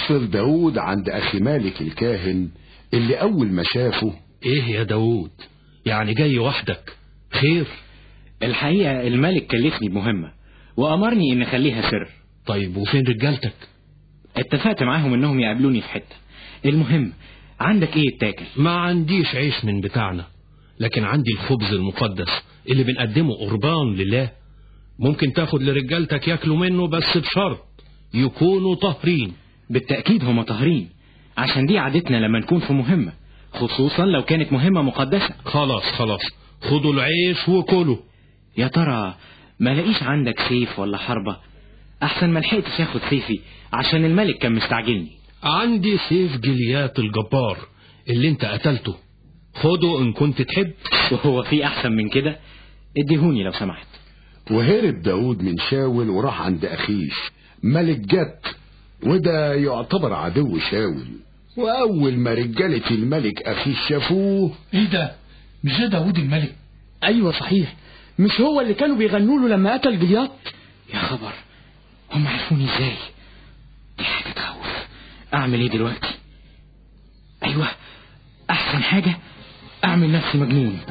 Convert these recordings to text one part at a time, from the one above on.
وصل داود عند أخي مالك الكاهن اللي أول ما شافه ايه يا داود يعني جاي وحدك خير الحقيقة الملك كلفني بمهمة وأمرني إن أخليها سر طيب وفين رجالتك اتفقت معاهم إنهم يقابلوني في حتة المهم عندك إيه يتاكل ما عنديش عيش من بتاعنا لكن عندي الخبز المقدس اللي بنقدمه قربان لله ممكن تاخد لرجالتك ياكلوا منه بس بشرط يكونوا طاهرين بالتأكيد هم طاهرين عشان دي عادتنا لما نكون في مهمة خصوصا لو كانت مهمة مقدسة خلاص خلاص خدوا العيش وكلوا يا ترى ما لاقيش عندك سيف ولا حربة أحسن ما لحقتش آخد سيفي عشان الملك كان مستعجلني عندي سيف جليات الجبار اللي انت قتلته خده ان كنت تحب وهو في أحسن من كده اديهوني لو سمحت وهرب داود من شاول وراح عند أخيش ملك جت وده يعتبر عدو شاول وأول ما رجالة الملك أخيش شافوه ايه ده مش ده داوود الملك أيوة صحيح مش هو اللي كانوا بيغنوا له لما قتل جلياط يا خبر هم عرفوني ازاي دي حاجة تخوف أعمل ايه دلوقتي أيوة أحسن حاجة أعمل نفسي مجنون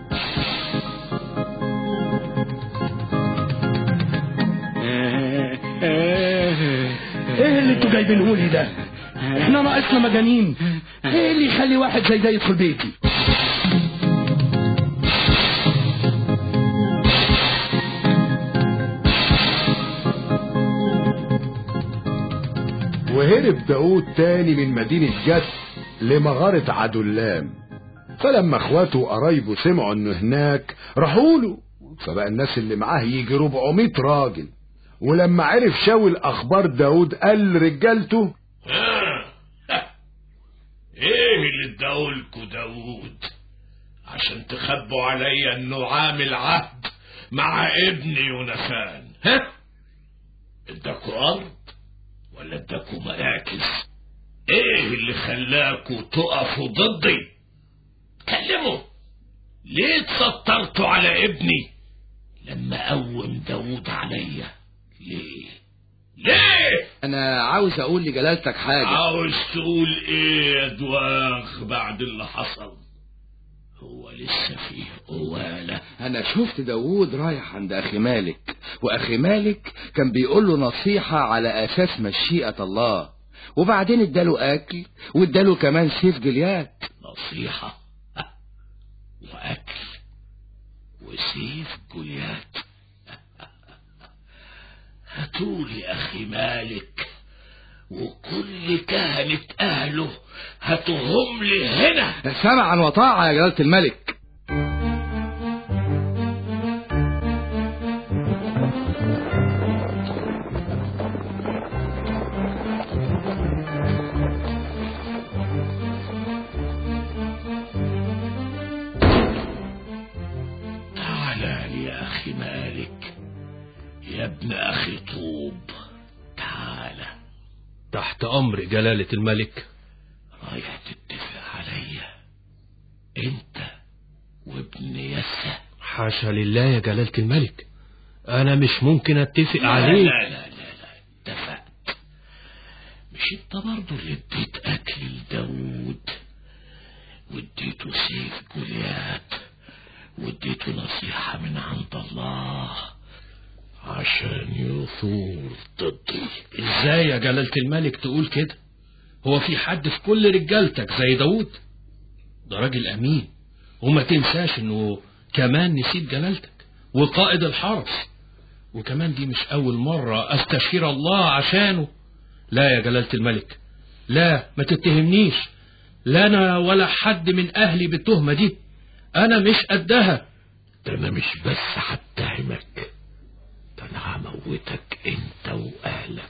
ايه اللي انتوا جايبينه لي ده احنا ناقصنا مجانين ايه اللي يخلي واحد زي ده يدخل بيتي وهرب داود تاني من مدينة جد لمغارة عدلام فلما اخواته وقرايبه سمعوا انه هناك راحوا له فبقى الناس اللي معاه يجي 400 راجل ولما عرف شاول اخبار داود قال لرجالته ايه اللي اداهولكوا داوود عشان تخبوا عليا انه عامل عهد مع ابني يوناثان ها اداكوا ارض ولا اداكوا مراكز ايه اللي خلاكوا تقفوا ضدي كلموا ليه اتسترتوا على ابني لما قوم داوود عليا ليه ليه انا عاوز اقول لجلالتك حاجة عاوز تقول ايه يا دواخ بعد اللي حصل هو لسه فيه قوالة انا شفت داوود رايح عند اخي مالك واخي مالك كان بيقول له نصيحة على اساس مشيئة الله وبعدين اداله اكل واداله كمان سيف جليات نصيحة وأكل وسيف جوليات هاتولي أخي مالك وكل كهنة أهله هاتهم لي هنا سمعا وطاعة يا جلالة الملك تعال لي يا أخي مالك يا ابن أخي طوب تعال تحت امر جلالة الملك رايح تتفق عليا انت وابن يسا حاشا لله يا جلالة الملك انا مش ممكن اتفق لا عليه لا لا لا لا اتفقت مش انت برضه اللي اديت اكل لداوود واديته سيف جوليات واديته نصيحة من عند الله عشان يثور ضدي ازاي يا جلالة الملك تقول كده هو في حد في كل رجالتك زي داود ده راجل امين وما تنساش انه كمان نسيت جلالتك وقائد الحرس وكمان دي مش اول مرة استشير الله عشانه لا يا جلالة الملك لا ما تتهمنيش لا انا ولا حد من اهلي بالتهمة دي انا مش قدها ده انا مش بس هتهمك ده انا هموتك انت واهلك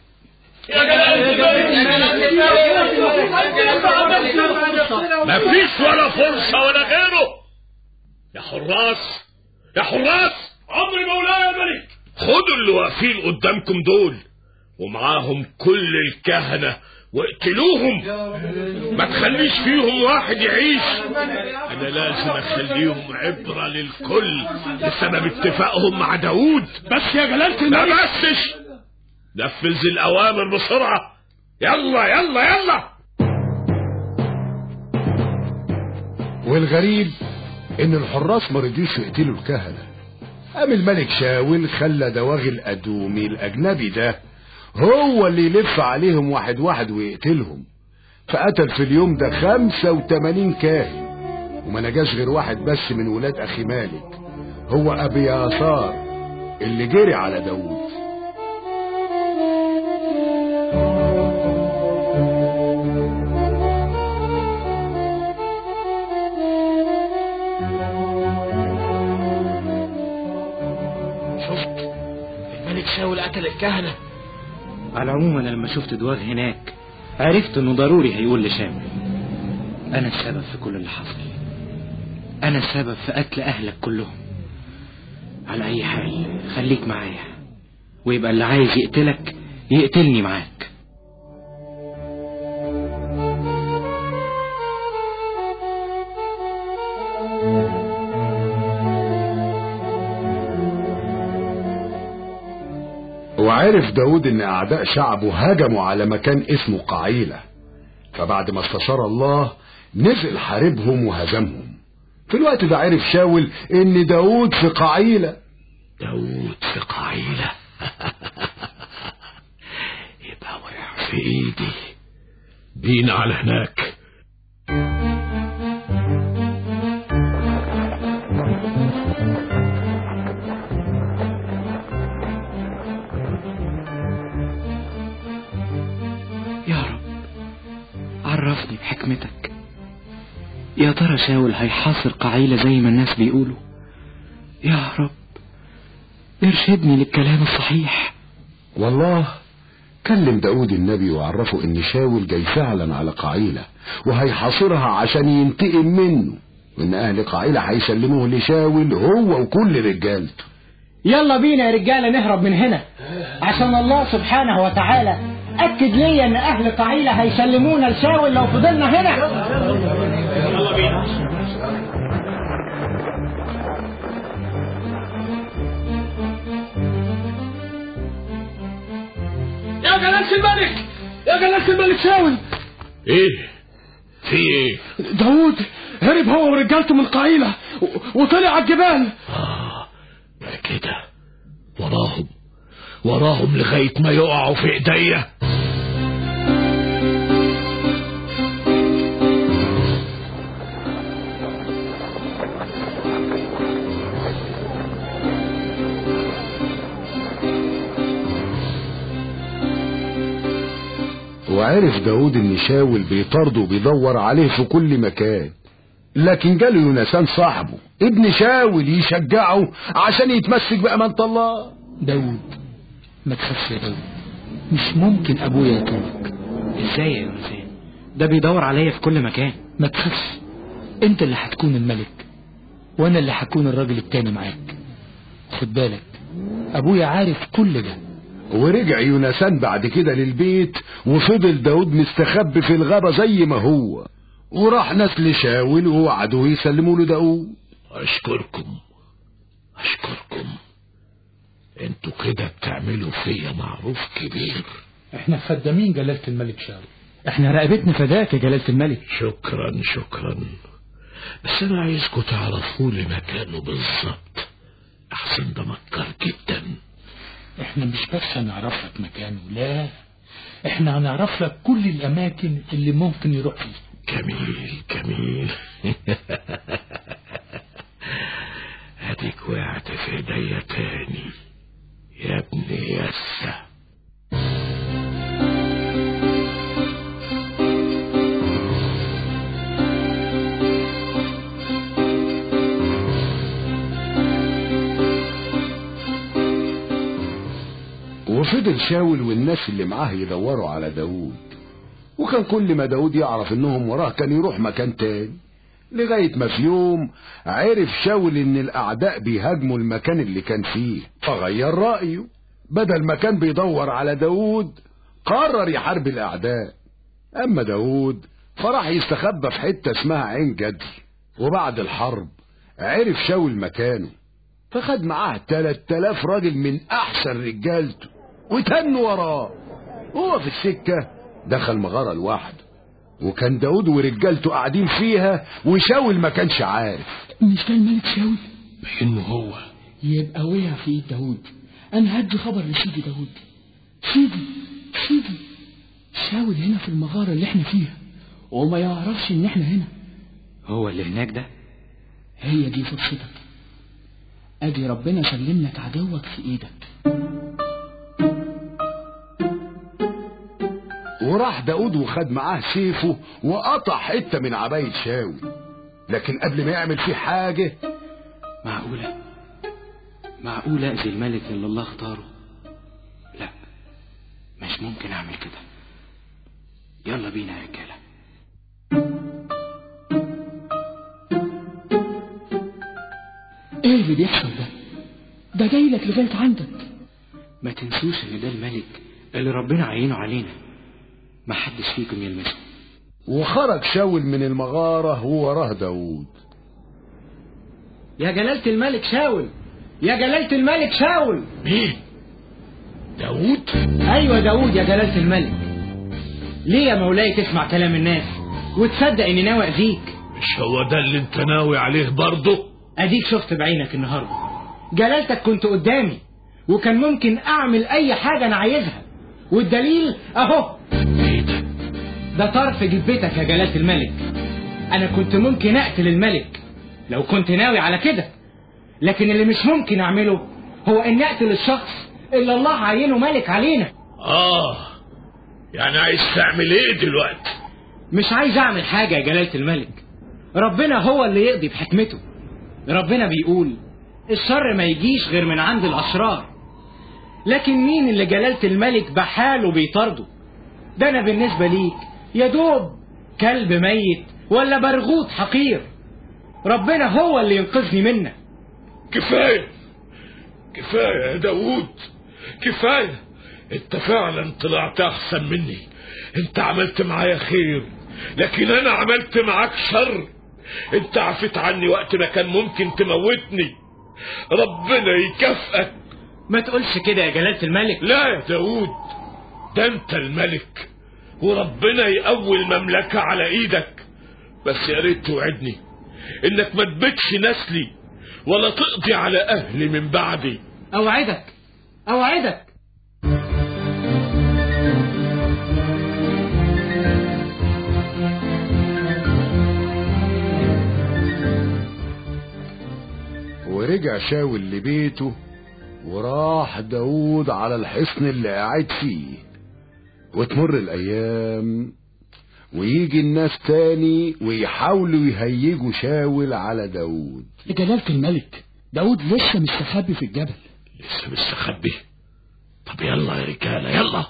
مفيش ولا فرصة ولا غيره يا حراس يا حراس امر مولاي الملك خدوا اللي واقفين قدامكم دول ومعاهم كل الكهنة واقتلوهم ما تخليش فيهم واحد يعيش انا لازم اخليهم عبرة للكل بسبب اتفاقهم مع داوود بس يا جلالة ما الملك بسش نفذ الاوامر بسرعة يلا يلا يلا والغريب ان الحراس ما رضيوش يقتلوا الكهنة قام الملك شاول خلى دواغي الأدومي الأجنبي ده هو اللي يلف عليهم واحد واحد ويقتلهم فقتل في اليوم ده خمسة وتمانين كاهن وما نجاش غير واحد بس من ولاد أخي مالك هو أبي ياسار اللي جري على داوود شفت الملك شاول قتل الكهنة على العموم انا لما شفت دواغ هناك عرفت انه ضروري هيقول لشاول انا السبب في كل اللي حصل انا السبب في قتل اهلك كلهم على اي حال خليك معايا ويبقى اللي عايز يقتلك يقتلني معاك وعرف داود ان اعداء شعبه هجموا على مكان اسمه قعيلة فبعد ما استشار الله نزل حاربهم وهزمهم في الوقت ده عرف شاول ان داود في قعيلة داود في قعيلة يبقى وقع في ايدي بينا على هناك يا رب عرفني بحكمتك يا ترى شاول هيحاصر قعيلة زي ما الناس بيقولوا يا رب ارشدني للكلام الصحيح والله كلم داود النبي وعرفه ان شاول جاي فعلا على قعيلة وهيحاصرها عشان ينتقم منه وان اهل قعيلة هيسلموه لشاول هو وكل رجالته يلا بينا يا رجالة نهرب من هنا عشان الله سبحانه وتعالى أكد لي إن أهل قعيلة هيسلمونا لشاول لو فضلنا هنا يا جلالة الملك يا جلالة الملك شاول ايه في ايه داوود هرب هو ورجالته من قعيلة و- وطلع على الجبال اه بقى كده وراهم وراهم لغاية ما يقعوا في ايديا وعرف داود ان شاول بيطارده وبيدور عليه في كل مكان لكن جاله يونسان صاحبه ابن شاول يشجعه عشان يتمسك بأمانة الله داود ما تخافش يا داود مش ممكن ابويا يطلبك ازاي يا يونسان ده بيدور عليا في كل مكان ما تخافش انت اللي هتكون الملك وانا اللي هكون الراجل التاني معاك خد بالك ابويا عارف كل ده ورجع يونسان بعد كده للبيت وفضل داود مستخبي في الغابة زي ما هو وراح ناس لشاول ووعدوه يسلموا له داود اشكركم اشكركم انتوا كده بتعملوا فيا معروف كبير احنا خدامين جلالة الملك شاول احنا رقبتنا فداك يا جلالة الملك شكرا شكرا بس انا عايزكم تعرفوا لي مكانه بالظبط احسن ده مكر جدا احنا مش بس هنعرف لك مكانه لا احنا هنعرف لك كل الاماكن اللي ممكن يروح فيها جميل جميل هديك وقعت في ايديا تاني يا ابني يسا وفضل شاول والناس اللي معاه يدوروا على داود وكان كل ما داود يعرف انهم وراه كان يروح مكان تاني لغاية ما في يوم عرف شاول ان الاعداء بيهاجموا المكان اللي كان فيه فغير رأيه بدل ما كان بيدور على داود قرر يحارب الاعداء اما داود فراح يستخبى في حتة اسمها عين جدي وبعد الحرب عرف شاول مكانه فخد معاه تلات تلاف راجل من احسن رجالته وتنوا وراه هو في السكة دخل مغارة لوحده وكان داود ورجالته قاعدين فيها وشاول ما كانش عارف مش ده الملك شاول بانه هو يبقى وقع في ايد داود انا هدي خبر لسيدي داود سيدي سيدي شاول هنا في المغارة اللي احنا فيها وما يعرفش ان احنا هنا هو اللي هناك ده هي دي فرصتك ادي ربنا سلم لك عدوك في ايدك وراح داود وخد معاه سيفه وقطع حتة من عباية شاول لكن قبل ما يعمل فيه حاجة معقولة معقولة أذي الملك اللي الله اختاره لا مش ممكن أعمل كده يلا بينا يا رجالة ايه اللي بيحصل ده ده جاي لك لغاية عندك ما تنسوش ان ده الملك اللي ربنا عينه علينا ما حدش فيكم يلمسه وخرج شاول من المغارة ووراه داود يا جلالة الملك شاول يا جلالة الملك شاول مين داوود ايوه داود يا جلالة الملك ليه يا مولاي تسمع كلام الناس وتصدق اني ناوي اذيك مش هو ده اللي انت ناوي عليه برضه اديك شفت بعينك النهارده جلالتك كنت قدامي وكان ممكن اعمل اي حاجه انا عايزها والدليل اهو ايه ده ده طرف جبتك يا جلالة الملك انا كنت ممكن اقتل الملك لو كنت ناوي على كده لكن اللي مش ممكن اعمله هو ان اقتل الشخص اللي الله عينه ملك علينا اه يعني عايز تعمل ايه دلوقتي مش عايز اعمل حاجة يا جلالة الملك ربنا هو اللي يقضي بحكمته ربنا بيقول الشر ما يجيش غير من عند الاشرار لكن مين اللي جلالة الملك بحاله بيطارده ده انا بالنسبة ليك يا دوب كلب ميت ولا برغوت حقير ربنا هو اللي ينقذني منك كفاية كفاية يا داوود كفاية انت فعلا طلعت احسن مني انت عملت معايا خير لكن انا عملت معاك شر انت عفيت عني وقت ما كان ممكن تموتني ربنا يكافئك ما تقولش كده يا جلالة الملك لا يا داوود ده انت الملك وربنا يقوي المملكة على ايدك بس يا ريت توعدني انك ما تبتش نسلي ولا تقضي على اهلي من بعدي اوعدك اوعدك ورجع شاول لبيته وراح داود على الحصن اللي قاعد فيه وتمر الايام ويجي الناس تاني ويحاولوا يهيجوا شاول على داود يا جلالة الملك داود لسه مستخبي في الجبل لسه مستخبي طب يلا يا رجاله يلا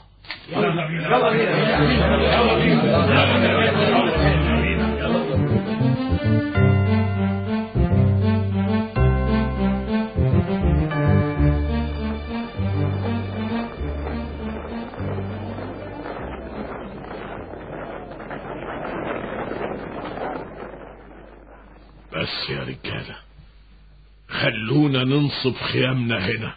بس يا رجاله خلونا ننصب خيامنا هنا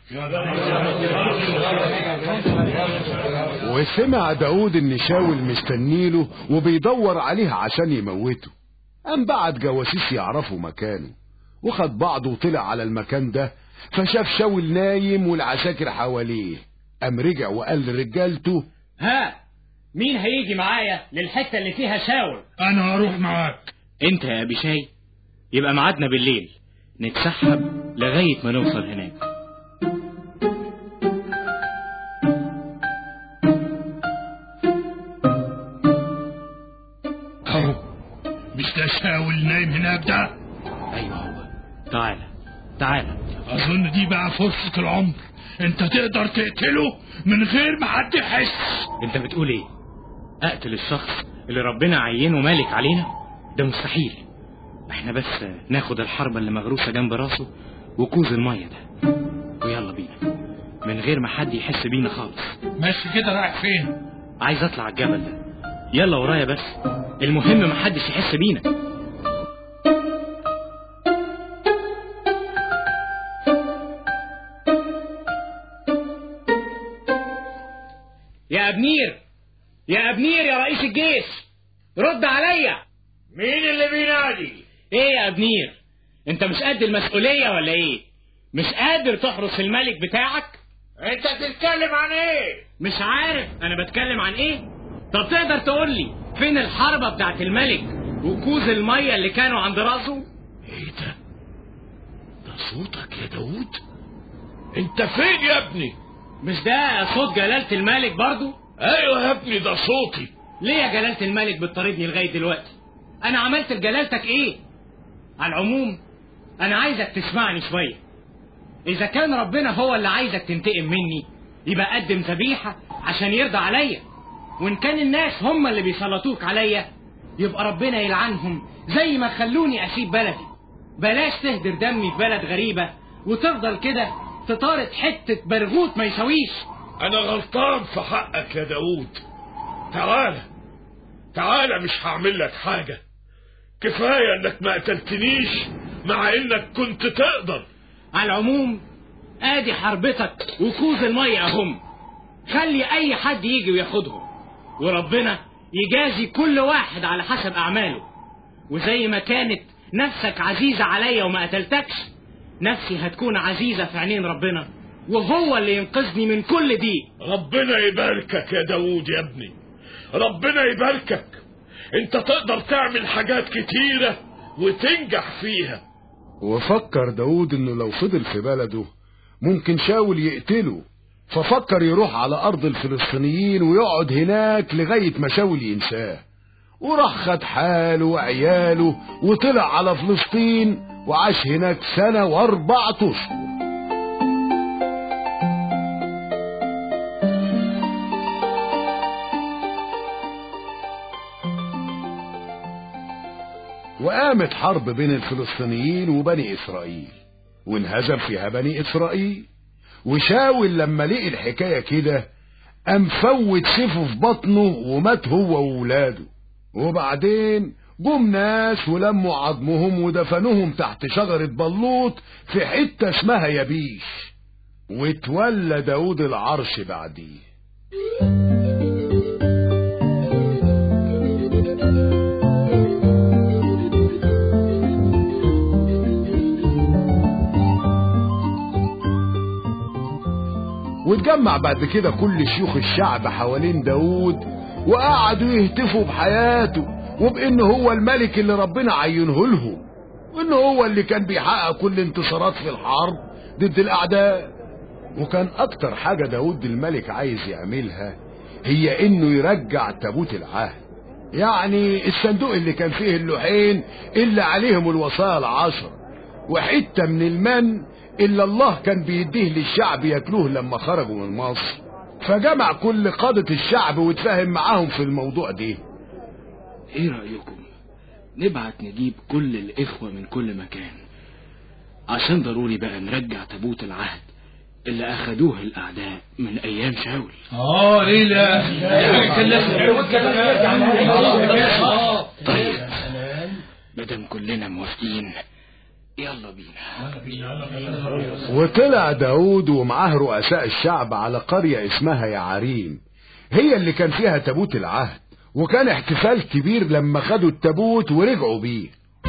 وسمع داود ان شاول مستنيله وبيدور عليه عشان يموته قام بعت جواسيس يعرفوا مكانه وخد بعضه وطلع على المكان ده فشاف شاول نايم والعساكر حواليه قام رجع وقال لرجالته ها مين هيجي معايا للحتة اللي فيها شاول انا هروح معاك انت يا ابي شاي يبقى ميعادنا بالليل نتسحب لغاية ما نوصل هناك اهو مش ده شاول نايم هناك ده ايوه هو تعالى تعالى اظن دي بقى فرصة العمر انت تقدر تقتله من غير ما حد يحس انت بتقول ايه اقتل الشخص اللي ربنا عينه مالك علينا ده مستحيل احنا بس ناخد الحربة اللي مغروسة جنب راسه وكوز المية ده ويلا بينا من غير ما حد يحس بينا خالص ماشي كده رايح فين عايز اطلع الجبل ده يلا ورايا بس المهم محدش يحس بينا يا أبنير يا ابنير يا رئيس الجيش رد عليا مين اللي بينادي ايه يا ابنير انت مش قد المسؤولية ولا ايه مش قادر تحرس الملك بتاعك انت تتكلم عن ايه مش عارف انا بتكلم عن ايه طب تقدر تقول لي فين الحربة بتاعت الملك وكوز المية اللي كانوا عند راسه ايه ده ده صوتك يا داوود انت فين يا ابني مش ده صوت جلالة الملك برضو ايوه يا ابني ده صوتي ليه يا جلالة الملك بتطاردني لغاية دلوقتي انا عملت لجلالتك ايه على العموم انا عايزك تسمعني شوية اذا كان ربنا هو اللي عايزك تنتقم مني يبقى قدم ذبيحة عشان يرضى عليا وان كان الناس هم اللي بيسلطوك عليا يبقى ربنا يلعنهم زي ما خلوني اسيب بلدي بلاش تهدر دمي في بلد غريبة وتفضل كده تطارد حتة برغوت ما يساويش انا غلطان في حقك يا داوود تعالى تعالى مش هعمل لك حاجة كفاية انك ما قتلتنيش مع انك كنت تقدر على العموم ادي حربتك وكوز المية اهم خلي اي حد يجي وياخدهم وربنا يجازي كل واحد على حسب اعماله وزي ما كانت نفسك عزيزة عليا وما قتلتكش نفسي هتكون عزيزة في عينين ربنا وهو اللي ينقذني من كل دي ربنا يباركك يا داوود يا ابني ربنا يباركك انت تقدر تعمل حاجات كتيرة وتنجح فيها وفكر داود انه لو فضل في بلده ممكن شاول يقتله ففكر يروح على ارض الفلسطينيين ويقعد هناك لغاية ما شاول ينساه وراح خد حاله وعياله وطلع على فلسطين وعاش هناك سنة واربعة اشهر وقامت حرب بين الفلسطينيين وبني إسرائيل وانهزم فيها بني إسرائيل وشاول لما لقي الحكاية كده قام فوت سيفه في بطنه ومات هو وولاده وبعدين جم ناس ولموا عظمهم ودفنوهم تحت شجرة بلوط في حتة اسمها يبيش وتولى داود العرش بعديه واتجمع بعد كده كل شيوخ الشعب حوالين داود وقعدوا يهتفوا بحياته وبإن هو الملك اللي ربنا عينه لهم وإن هو اللي كان بيحقق كل انتصارات في الحرب ضد الأعداء وكان أكتر حاجة داود الملك عايز يعملها هي إنه يرجع تابوت العهد يعني الصندوق اللي كان فيه اللوحين اللي عليهم الوصايا العشر وحتة من المن إلا الله كان بيديه للشعب ياكلوه لما خرجوا من مصر فجمع كل قادة الشعب واتفاهم معاهم في الموضوع ده ايه رأيكم نبعت نجيب كل الإخوة من كل مكان عشان ضروري بقى نرجع تابوت العهد اللي أخدوه الأعداء من أيام شاول اه ليه لا كان طيب مادام كلنا موافقين يلا بينا وطلع داود ومعاه رؤساء الشعب على قرية اسمها يعريم هي اللي كان فيها تابوت العهد وكان احتفال كبير لما خدوا التابوت ورجعوا بيه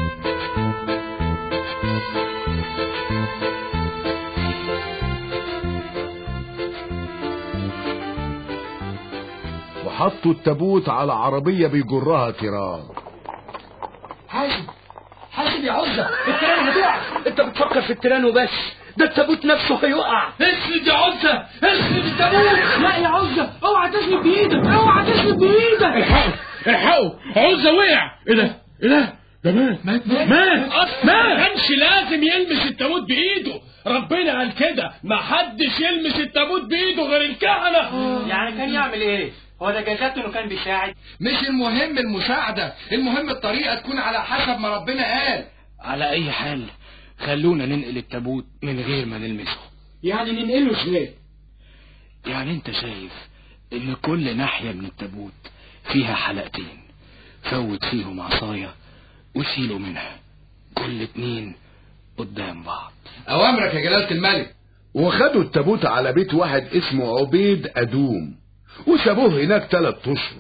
وحطوا التابوت على عربية بيجرها تيران حاسب حاسب يا عزة التيران هتقع انت بتفكر في التيران وبس ده التابوت نفسه هيقع اسند يا عزة اسند التابوت لا يا عزة اوعى تسند بايدك اوعى تسند بايدك الحقوا الحقوا عزة وقع ايه ده ايه ده ده مات مات مات ما كانش لازم يلمس التابوت بايده ربنا قال كده ما حدش يلمس التابوت بايده غير الكهنة يعني كان يعمل ايه هو ده جزاته انه كان بيساعد مش المهم المساعدة المهم الطريقة تكون على حسب ما ربنا قال على أي حال خلونا ننقل التابوت من غير ما نلمسه يعني ننقله ازاي يعني انت شايف ان كل ناحية من التابوت فيها حلقتين فوت فيهم عصاية وشيلوا منها كل اتنين قدام بعض أوامرك يا جلالة الملك وخدوا التابوت على بيت واحد اسمه عبيد أدوم وسابوه هناك ثلاث أشهر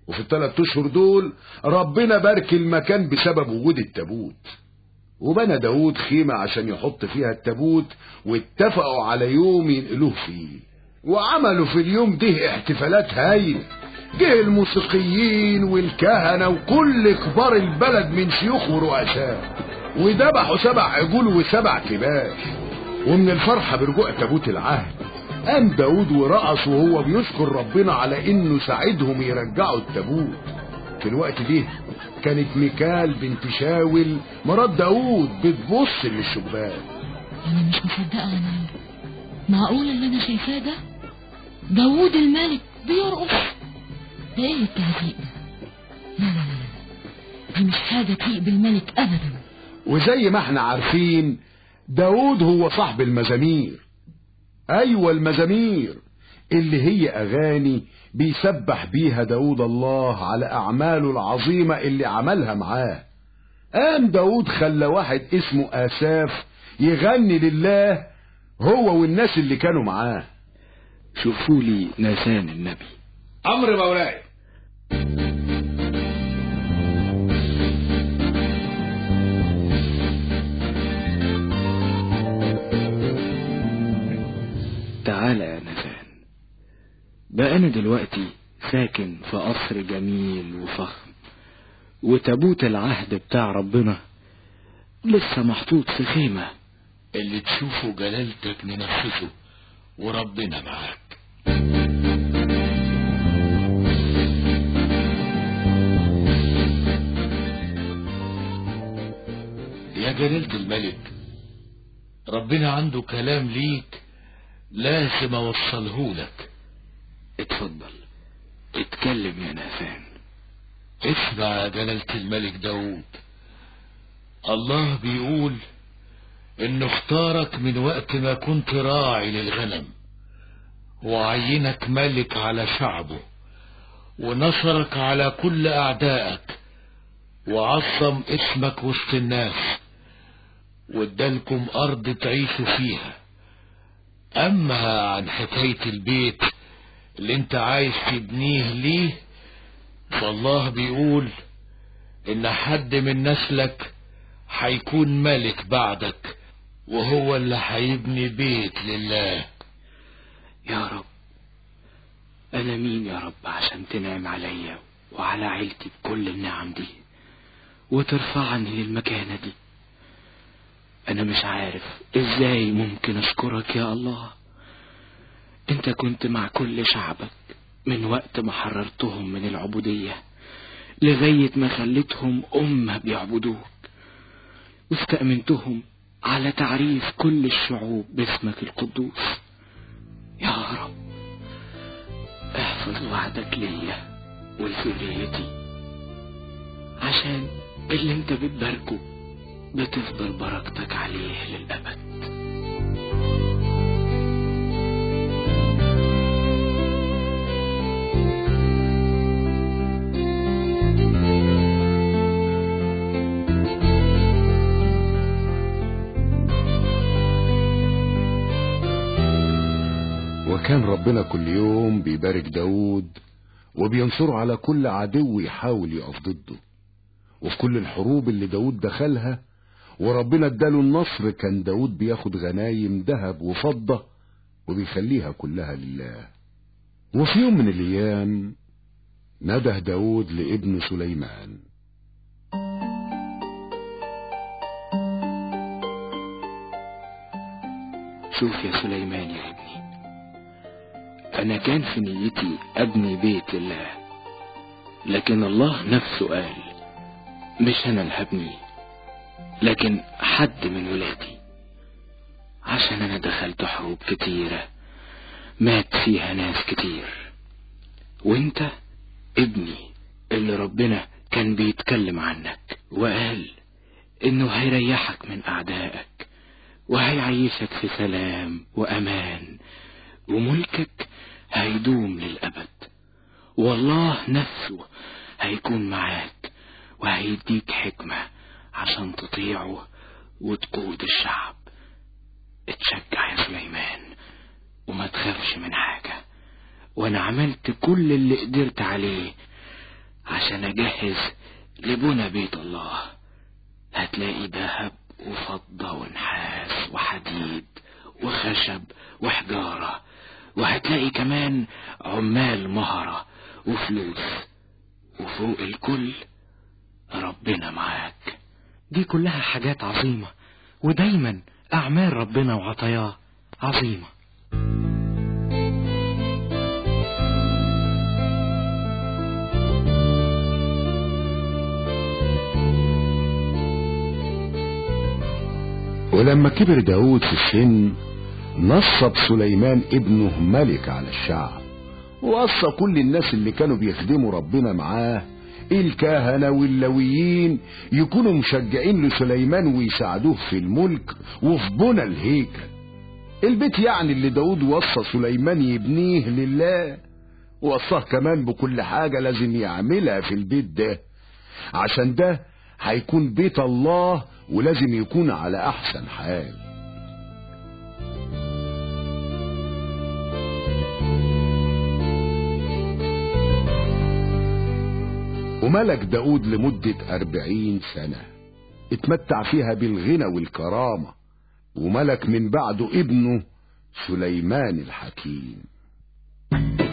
وفي الثلاث اشهر دول ربنا بارك المكان بسبب وجود التابوت وبنى داود خيمة عشان يحط فيها التابوت واتفقوا على يوم ينقلوه فيه وعملوا في اليوم ده احتفالات هايلة جه الموسيقيين والكهنة وكل كبار البلد من شيوخ ورؤساء وذبحوا سبع عجول وسبع كباش ومن الفرحة برجوع تابوت العهد قام داود ورقص وهو بيشكر ربنا على انه ساعدهم يرجعوا التابوت في الوقت ده كانت ميكال بنت شاول مرات داود بتبص للشباك أنا مش مصدقة يا نايل معقول اللي أنا شايفاه ده داوود الملك بيرقص ده إيه التهزيق ده لا لا لا لا دي مش حاجة تليق بالملك أبدا وزي ما احنا عارفين داود هو صاحب المزامير ايوه المزامير اللي هي اغاني بيسبح بيها داود الله على اعماله العظيمة اللي عملها معاه قام داود خلى واحد اسمه اساف يغني لله هو والناس اللي كانوا معاه شوفوا لي ناسان النبي امر مولاي تعالى يا نسان بقى أنا دلوقتي ساكن في قصر جميل وفخم وتابوت العهد بتاع ربنا لسه محطوط في خيمة اللي تشوفه جلالتك ننفذه وربنا معاك يا جلالة الملك ربنا عنده كلام ليك لازم اوصله لك اتفضل اتكلم يا ناسان اسمع يا جلالة الملك داود الله بيقول انه اختارك من وقت ما كنت راعي للغنم وعينك ملك على شعبه ونصرك على كل اعدائك وعظم اسمك وسط الناس وادالكم ارض تعيشوا فيها اما عن حكاية البيت اللي انت عايز تبنيه ليه فالله بيقول ان حد من نسلك هيكون ملك بعدك وهو اللي هيبني بيت لله يا رب أنا مين يا رب عشان تنعم عليا وعلى عيلتي بكل النعم دي وترفعني للمكانة دي أنا مش عارف إزاي ممكن أشكرك يا الله أنت كنت مع كل شعبك من وقت ما حررتهم من العبودية لغاية ما خليتهم أمة بيعبدوك واستأمنتهم على تعريف كل الشعوب باسمك القدوس يا رب احفظ وعدك ليا ولذريتي عشان اللي انت بتباركه بتفضل بركتك عليه للأبد وكان ربنا كل يوم بيبارك داود وبينصره على كل عدو يحاول يقف ضده وفي كل الحروب اللي داود دخلها وربنا اداله النصر كان داود بياخد غنايم ذهب وفضة وبيخليها كلها لله وفي يوم من الايام نده داود لابن سليمان شوف يا سليمان يا ابني أنا كان في نيتي أبني بيت لله لكن الله نفسه قال مش أنا اللي هبنيه لكن حد من ولادي عشان أنا دخلت حروب كتيرة مات فيها ناس كتير وانت ابني اللي ربنا كان بيتكلم عنك وقال انه هيريحك من اعدائك وهيعيشك في سلام وامان وملكك هيدوم للابد والله نفسه هيكون معاك وهيديك حكمة عشان تطيعه وتقود الشعب اتشجع يا سليمان وما تخافش من حاجة وانا عملت كل اللي قدرت عليه عشان أجهز لبنى بيت الله هتلاقي ذهب وفضة ونحاس وحديد وخشب وحجارة وهتلاقي كمان عمال مهرة وفلوس وفوق الكل ربنا معاك دي كلها حاجات عظيمة ودايما أعمال ربنا وعطاياه عظيمة ولما كبر داود في السن نصب سليمان ابنه ملك على الشعب ووصى كل الناس اللي كانوا بيخدموا ربنا معاه الكهنة واللويين يكونوا مشجعين لسليمان ويساعدوه في الملك وفي بنى الهيكل البيت يعني اللي داود وصى سليمان يبنيه لله ووصاه كمان بكل حاجة لازم يعملها في البيت ده عشان ده هيكون بيت الله ولازم يكون على أحسن حال وملك داود لمدة أربعين سنة اتمتع فيها بالغنى والكرامة وملك من بعده ابنه سليمان الحكيم